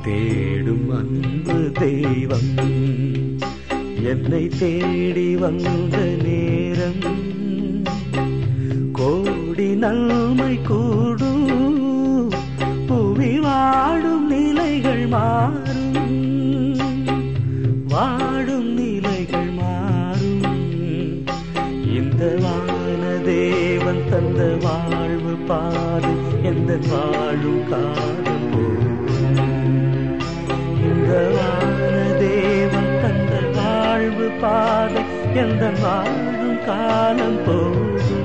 தேடும் அன்பு தெய்வம் என்னை தேடி வந்த நேரம் கோடி நன்மை கூடும் புவி வாடும் நிலைகள் மாறும் வாடும் நிலைகள் மாறும் இந்த வான தேவன் தந்த வாழ்வு பாது எந்த வாழும் காலம் போகும் இந்த வான தேவன் தந்த வாழ்வு பாதை எந்த வாழும் காலம் போகும்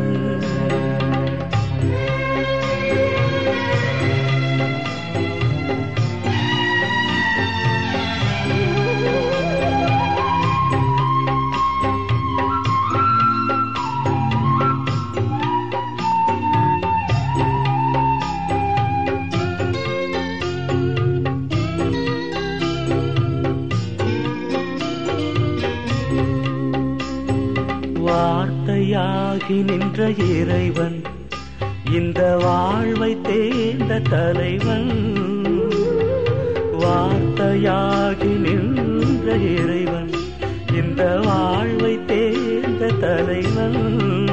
வார்த்தையாகி நின்ற இறைவன் இந்த வாழ்வை தேர்ந்த தலைவன் வார்த்தையாகி நின்ற இறைவன் இந்த வாழ்வை தேர்ந்த தலைவன்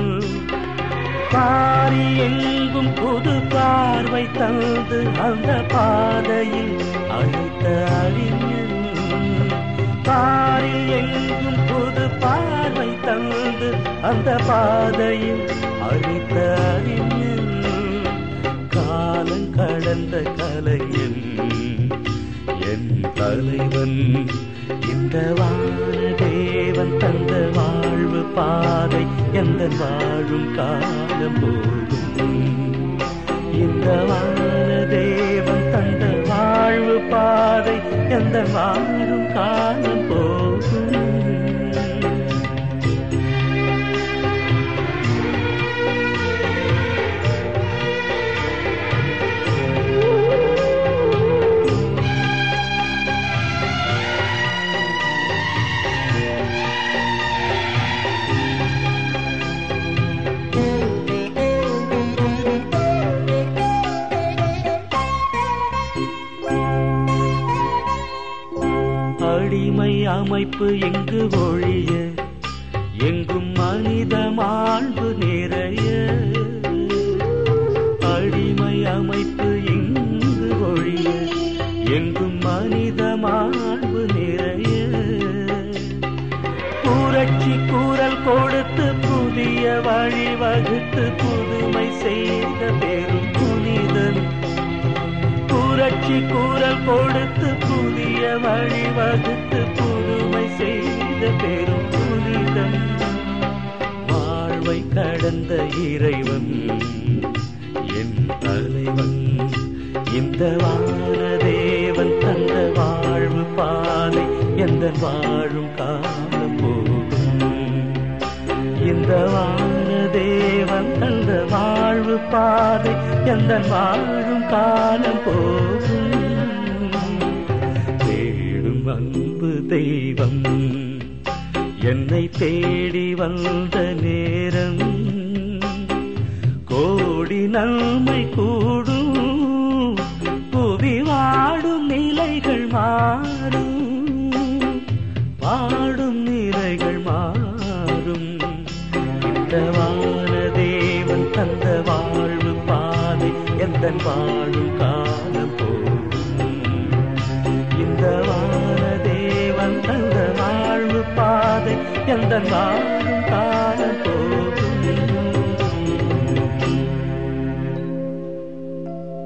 பாரி எங்கும் புது பார்வை தந்து அந்த பாதையில் அழைத்த அறிஞன் பாரில் எங்கும் புது பார்வை தந்து அந்த பாதையில் அழைத்த அறிஞன் காலம் கடந்த கலைஞன் என் தலைவன் இந்த வான தேவன் தந்த வாழ்வு பாதை எந்த வாழும் காலம் போகும் இந்த வான தேவன் தந்த வாழ்வு பாதை எந்த வாழும் காலம் போகும் அடிமை அமைப்பு எங்கு ஒழிய எங்கும் மனித மாண்பு நிறைய அடிமை அமைப்பு எங்கு ஒழிய எங்கும் மனித மாண்பு நிறைய புரட்சி கூறல் கொடுத்து புதிய வழி வகுத்து புதுமை செய்த பெரும் புனிதன் புரட்சி கூறல் கொடுத்து புதிய வழி வகுத்து புதுமை செய்த பெரும் புனிதன் வாழ்வை கடந்த இறைவன் என் தலைவன் இந்த வான தேவன் தந்த வாழ்வு பாதை எந்த வாழும் காலம் போகும் இந்த வான தேவன் தந்த வாழ்வு பாதை எந்த வாழும் காலம் போகும் தேடும் அன்பு தெய்வம் என்னை தேடி வந்த நேரம் கோடி நன்மை கூடும் புவி வாடும் நிலைகள் மாறும் வாடும் நிலைகள் மாறும் இந்த வான தேவன் தந்த வாழ்வு பாதை எந்த வாழும் காலம் போகும் இந்த வான தேவன் தந்த வாழ்வு பாதை எந்த வாழும் காலம் போகும்